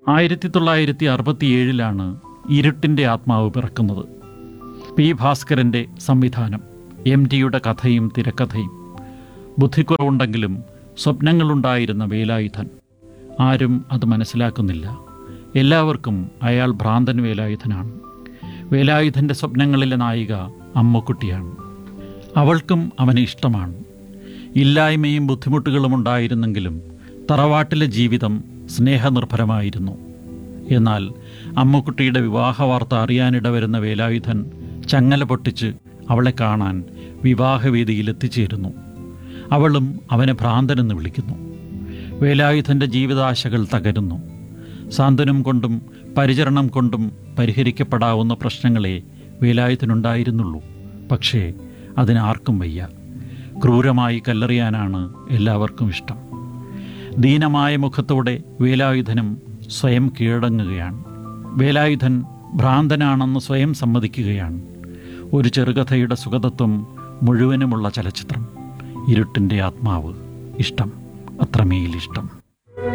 ആയിരത്തി തൊള്ളായിരത്തി അറുപത്തിയേഴിലാണ് ഇരുട്ടിൻ്റെ ആത്മാവ് പിറക്കുന്നത് പി ഭാസ്കരൻ്റെ സംവിധാനം എം ടിയുടെ കഥയും തിരക്കഥയും ബുദ്ധിക്കുറവുണ്ടെങ്കിലും സ്വപ്നങ്ങളുണ്ടായിരുന്ന വേലായുധൻ ആരും അത് മനസ്സിലാക്കുന്നില്ല എല്ലാവർക്കും അയാൾ ഭ്രാന്തൻ വേലായുധനാണ് വേലായുധൻ്റെ സ്വപ്നങ്ങളിലെ നായിക അമ്മക്കുട്ടിയാണ് അവൾക്കും അവനെ ഇഷ്ടമാണ് ഇല്ലായ്മയും ബുദ്ധിമുട്ടുകളും ഉണ്ടായിരുന്നെങ്കിലും തറവാട്ടിലെ ജീവിതം സ്നേഹനിർഭരമായിരുന്നു എന്നാൽ അമ്മക്കുട്ടിയുടെ വിവാഹ വാർത്ത അറിയാനിട വരുന്ന വേലായുധൻ ചങ്ങല പൊട്ടിച്ച് അവളെ കാണാൻ വിവാഹവേദിയിൽ എത്തിച്ചേരുന്നു അവളും അവനെ ഭ്രാന്തനെന്ന് വിളിക്കുന്നു വേലായുധൻ്റെ ജീവിതാശകൾ തകരുന്നു സാന്ത്വനം കൊണ്ടും പരിചരണം കൊണ്ടും പരിഹരിക്കപ്പെടാവുന്ന പ്രശ്നങ്ങളെ വേലായുധനുണ്ടായിരുന്നുള്ളൂ പക്ഷേ അതിനാർക്കും വയ്യ ക്രൂരമായി കല്ലെറിയാനാണ് എല്ലാവർക്കും ഇഷ്ടം ദീനമായ മുഖത്തോടെ വേലായുധനും സ്വയം കീഴടങ്ങുകയാണ് വേലായുധൻ ഭ്രാന്തനാണെന്ന് സ്വയം സമ്മതിക്കുകയാണ് ഒരു ചെറുകഥയുടെ സുഗതത്വം മുഴുവനുമുള്ള ചലച്ചിത്രം ഇരുട്ടിൻ്റെ ആത്മാവ് ഇഷ്ടം അത്രമേൽ ഇഷ്ടം